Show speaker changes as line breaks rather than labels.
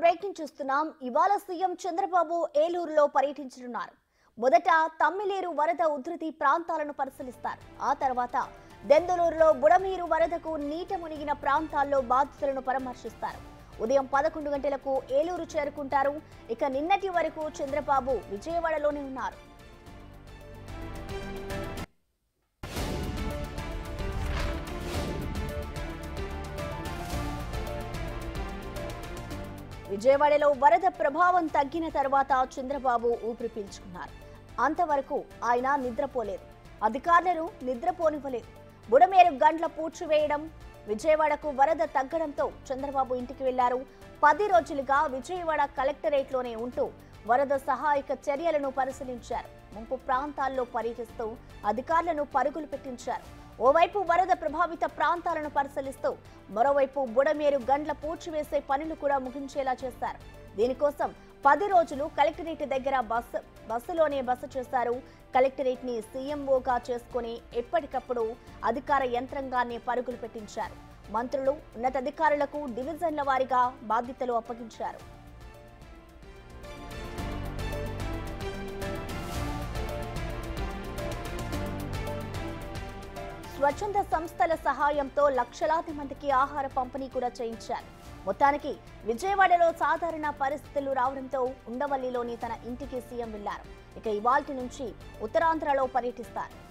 breaking చూస్తున్నాం ఇవాళ CM Chandrababu ఏలూరులో పర్యటించనున్నారు మొదట తమ్మిలేరు వరద ఉధృతి ప్రాంతాలను పరిశీలిస్తారు ఆ తర్వాత దెందులూరులో బుడమీరు వరదకు నీట మునిగిన ప్రాంతాల్లో బాధితులను పరామర్శిస్తారు ఉదయం పదకొండు గంటలకు ఏలూరు చేరుకుంటారు ఇక నిన్నటి వరకు చంద్రబాబు విజయవాడలోనే ఉన్నారు విజయవాడలో వరద ప్రభావం తగ్గిన తర్వాత చంద్రబాబు ఊపిరి పీల్చుకున్నారు అంతవరకు ఆయన నిద్రపోలేదు అధికారులను నిద్రపోనివ్వలేదు బుడమేరు గండ్ల పూడ్చివేయడం విజయవాడకు వరద తగ్గడంతో చంద్రబాబు ఇంటికి వెళ్లారు పది రోజులుగా విజయవాడ కలెక్టరేట్లోనే ఉంటూ వరద సహాయక చర్యలను పరిశీలించారు ముంపు ప్రాంతాల్లో పర్యటిస్తూ అధికారులను పరుగులు పెట్టించారు ఓవైపు వరద ప్రభావిత ప్రాంతాలను పరిశీలిస్తూ మరోవైపు బుడమేరు గండ్ల పూడ్చివేసే పనులు కూడా ముగించేలా చేశారు దీనికోసం పది రోజులు కలెక్టరేట్ దగ్గర బస్సు బస్సులోనే బస చేశారు కలెక్టరేట్ ని సీఎంఓగా చేసుకుని ఎప్పటికప్పుడు అధికార యంత్రాంగాన్ని పరుగులు పెట్టించారు మంత్రులు ఉన్నతాధికారులకు డివిజన్ల వారీగా బాధ్యతలు అప్పగించారు స్వచ్ఛంద సంస్థల సహాయంతో లక్షలాది మందికి ఆహార పంపిణీ కూడా చేయించారు మొత్తానికి విజయవాడలో సాధారణ పరిస్థితులు రావడంతో ఉండవల్లిలోని తన ఇంటికి సీఎం వెళ్లారు ఇక ఇవాల్టి నుంచి ఉత్తరాంధ్రలో పర్యటిస్తారు